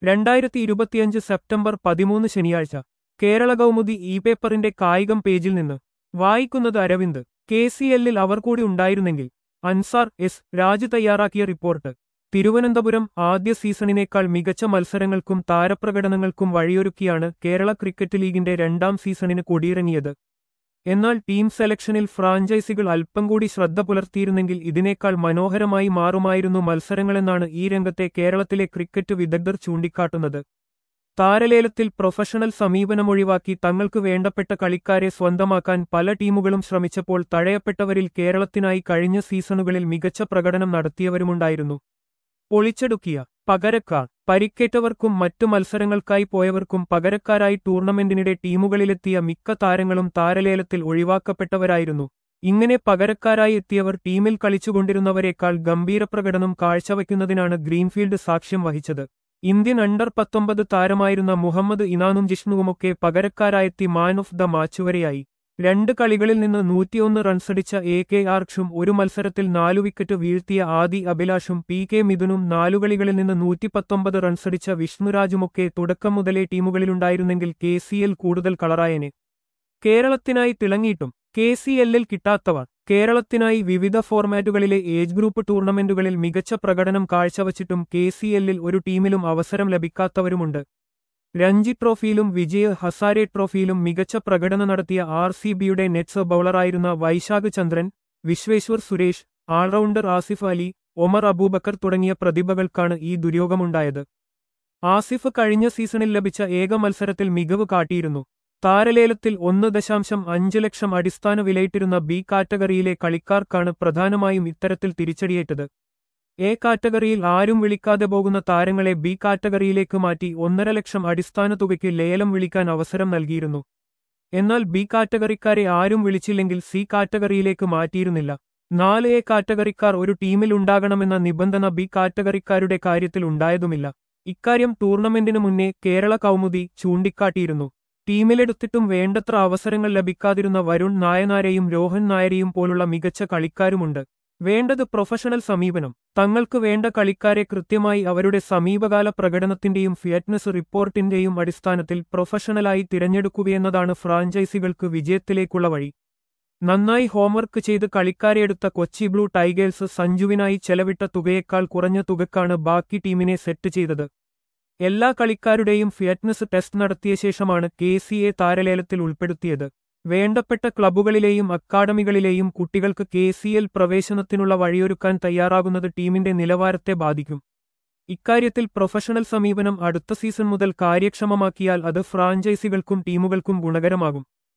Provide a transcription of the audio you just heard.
രണ്ടായിരത്തി ഇരുപത്തിയഞ്ച് സെപ്റ്റംബർ പതിമൂന്ന് ശനിയാഴ്ച കേരള കൗമുദി ഇ പേപ്പറിന്റെ കായികം പേജിൽ നിന്ന് വായിക്കുന്നത് അരവിന്ദ് കെ സി എല്ലിൽ അവർ കൂടി ഉണ്ടായിരുന്നെങ്കിൽ അൻസാർ എസ് രാജ് തയ്യാറാക്കിയ റിപ്പോർട്ട് തിരുവനന്തപുരം ആദ്യ സീസണിനേക്കാൾ മികച്ച മത്സരങ്ങൾക്കും താരപ്രകടനങ്ങൾക്കും വഴിയൊരുക്കിയാണ് കേരള ക്രിക്കറ്റ് ലീഗിന്റെ രണ്ടാം സീസണിന് കൊടിയിറങ്ങിയത് എന്നാൽ ടീം സെലക്ഷനിൽ ഫ്രാഞ്ചൈസികൾ അല്പം കൂടി ശ്രദ്ധ പുലർത്തിയിരുന്നെങ്കിൽ ഇതിനേക്കാൾ മനോഹരമായി മാറുമായിരുന്നു മത്സരങ്ങളെന്നാണ് ഈ രംഗത്തെ കേരളത്തിലെ ക്രിക്കറ്റ് വിദഗ്ധർ ചൂണ്ടിക്കാട്ടുന്നത് താരലേലത്തിൽ പ്രൊഫഷണൽ സമീപനമൊഴിവാക്കി തങ്ങൾക്ക് വേണ്ടപ്പെട്ട കളിക്കാരെ സ്വന്തമാക്കാൻ പല ടീമുകളും ശ്രമിച്ചപ്പോൾ തഴയപ്പെട്ടവരിൽ കേരളത്തിനായി കഴിഞ്ഞ സീസണുകളിൽ മികച്ച പ്രകടനം നടത്തിയവരുമുണ്ടായിരുന്നു പൊളിച്ചെടുക്കിയ പകരക്കാർ പരിക്കേറ്റവർക്കും മറ്റു മത്സരങ്ങൾക്കായി പോയവർക്കും പകരക്കാരായി ടൂർണമെന്റിനിടെ ടീമുകളിലെത്തിയ മിക്ക താരങ്ങളും താരലേലത്തിൽ ഒഴിവാക്കപ്പെട്ടവരായിരുന്നു ഇങ്ങനെ പകരക്കാരായി എത്തിയവർ ടീമിൽ കളിച്ചുകൊണ്ടിരുന്നവരെക്കാൾ ഗംഭീര പ്രകടനം കാഴ്ചവയ്ക്കുന്നതിനാണ് ഗ്രീൻഫീൽഡ് സാക്ഷ്യം വഹിച്ചത് ഇന്ത്യൻ അണ്ടർ പത്തൊമ്പത് താരമായിരുന്ന മുഹമ്മദ് ഇനാനും ജിഷ്ണുവുമൊക്കെ പകരക്കാരായെത്തി മാൻ ഓഫ് ദ മാച്ച് വരെയായി രണ്ട് കളികളിൽ നിന്ന് നൂറ്റിയൊന്ന് റൺസടിച്ച എ കെ ആർക്ഷും ഒരു മത്സരത്തിൽ നാലു വിക്കറ്റ് വീഴ്ത്തിയ ആദി അഭിലാഷും പി കെ മിഥുനും നാലു കളികളിൽ നിന്ന് നൂറ്റിപ്പത്തൊമ്പത് റൺസടിച്ച വിഷ്ണുരാജുമൊക്കെ തുടക്കം മുതലേ ടീമുകളിലുണ്ടായിരുന്നെങ്കിൽ കെ സി എൽ കൂടുതൽ കളറായനെ കേരളത്തിനായി തിളങ്ങിയിട്ടും കെ സി എല്ലിൽ കിട്ടാത്തവർ കേരളത്തിനായി വിവിധ ഫോർമാറ്റുകളിലെ ഏജ് ഗ്രൂപ്പ് ടൂർണമെന്റുകളിൽ മികച്ച പ്രകടനം കാഴ്ചവച്ചിട്ടും കെ സി എല്ലിൽ ഒരു ടീമിലും അവസരം ലഭിക്കാത്തവരുമുണ്ട് രഞ്ജി ട്രോഫിയിലും വിജയ് ഹസാരെ ട്രോഫിയിലും മികച്ച പ്രകടനം നടത്തിയ ആർ സി ബിയുടെ നെറ്റ്സ് ബൌളറായിരുന്ന വൈശാഖ് ചന്ദ്രൻ വിശ്വേശ്വർ സുരേഷ് ആൾറൗണ്ടർ ആസിഫ് അലി ഒമർ അബൂബക്കർ തുടങ്ങിയ പ്രതിഭകൾക്കാണ് ഈ ദുര്യോഗമുണ്ടായത് ആസിഫ് കഴിഞ്ഞ സീസണിൽ ലഭിച്ച ഏക മത്സരത്തിൽ മികവ് കാട്ടിയിരുന്നു താരലേലത്തിൽ ഒന്ന് ദശാംശം അഞ്ച് ലക്ഷം അടിസ്ഥാന വിലയിട്ടിരുന്ന ബി കാറ്റഗറിയിലെ കളിക്കാർക്കാണ് പ്രധാനമായും ഇത്തരത്തിൽ തിരിച്ചടിയേറ്റത് എ കാറ്റഗറിയിൽ ആരും വിളിക്കാതെ പോകുന്ന താരങ്ങളെ ബി കാറ്റഗറിയിലേക്ക് മാറ്റി ഒന്നര ലക്ഷം അടിസ്ഥാന തുകയ്ക്ക് ലേലം വിളിക്കാൻ അവസരം നൽകിയിരുന്നു എന്നാൽ ബി കാറ്റഗറിക്കാരെ ആരും വിളിച്ചില്ലെങ്കിൽ സി കാറ്റഗറിയിലേക്ക് മാറ്റിയിരുന്നില്ല നാല് എ കാറ്റഗറിക്കാർ ഒരു ടീമിൽ ഉണ്ടാകണമെന്ന നിബന്ധന ബി കാറ്റഗറിക്കാരുടെ കാര്യത്തിൽ ഉണ്ടായതുമില്ല ഇക്കാര്യം ടൂർണമെന്റിനു മുന്നേ കേരള കൗമുദി ചൂണ്ടിക്കാട്ടിയിരുന്നു ടീമിലെടുത്തിട്ടും വേണ്ടത്ര അവസരങ്ങൾ ലഭിക്കാതിരുന്ന വരുൺ നായനാരെയും രോഹൻ നായരെയും പോലുള്ള മികച്ച കളിക്കാരുമുണ്ട് വേണ്ടത് പ്രൊഫഷണൽ സമീപനം തങ്ങൾക്ക് വേണ്ട കളിക്കാരെ കൃത്യമായി അവരുടെ സമീപകാല പ്രകടനത്തിന്റെയും ഫിറ്റ്നസ് റിപ്പോർട്ടിന്റെയും അടിസ്ഥാനത്തിൽ പ്രൊഫഷണലായി തിരഞ്ഞെടുക്കുകയെന്നതാണ് ഫ്രാഞ്ചൈസികൾക്ക് വിജയത്തിലേക്കുള്ള വഴി നന്നായി ഹോംവർക്ക് ചെയ്ത് കളിക്കാരെ എടുത്ത കൊച്ചി ബ്ലൂ ടൈഗേഴ്സ് സഞ്ജുവിനായി ചെലവിട്ട തുകയേക്കാൾ കുറഞ്ഞ തുകക്കാണ് ബാക്കി ടീമിനെ സെറ്റ് ചെയ്തത് എല്ലാ കളിക്കാരുടെയും ഫിറ്റ്നസ് ടെസ്റ്റ് നടത്തിയ ശേഷമാണ് കെ സി എ താരലേലത്തിൽ ഉൾപ്പെടുത്തിയത് വേണ്ടപ്പെട്ട ക്ലബ്ബുകളിലെയും അക്കാഡമികളിലെയും കുട്ടികൾക്ക് കെ സി എൽ പ്രവേശനത്തിനുള്ള വഴിയൊരുക്കാൻ തയ്യാറാകുന്നത് ടീമിന്റെ നിലവാരത്തെ ബാധിക്കും ഇക്കാര്യത്തിൽ പ്രൊഫഷണൽ സമീപനം അടുത്ത സീസൺ മുതൽ കാര്യക്ഷമമാക്കിയാൽ അത് ഫ്രാഞ്ചൈസികൾക്കും ടീമുകൾക്കും ഗുണകരമാകും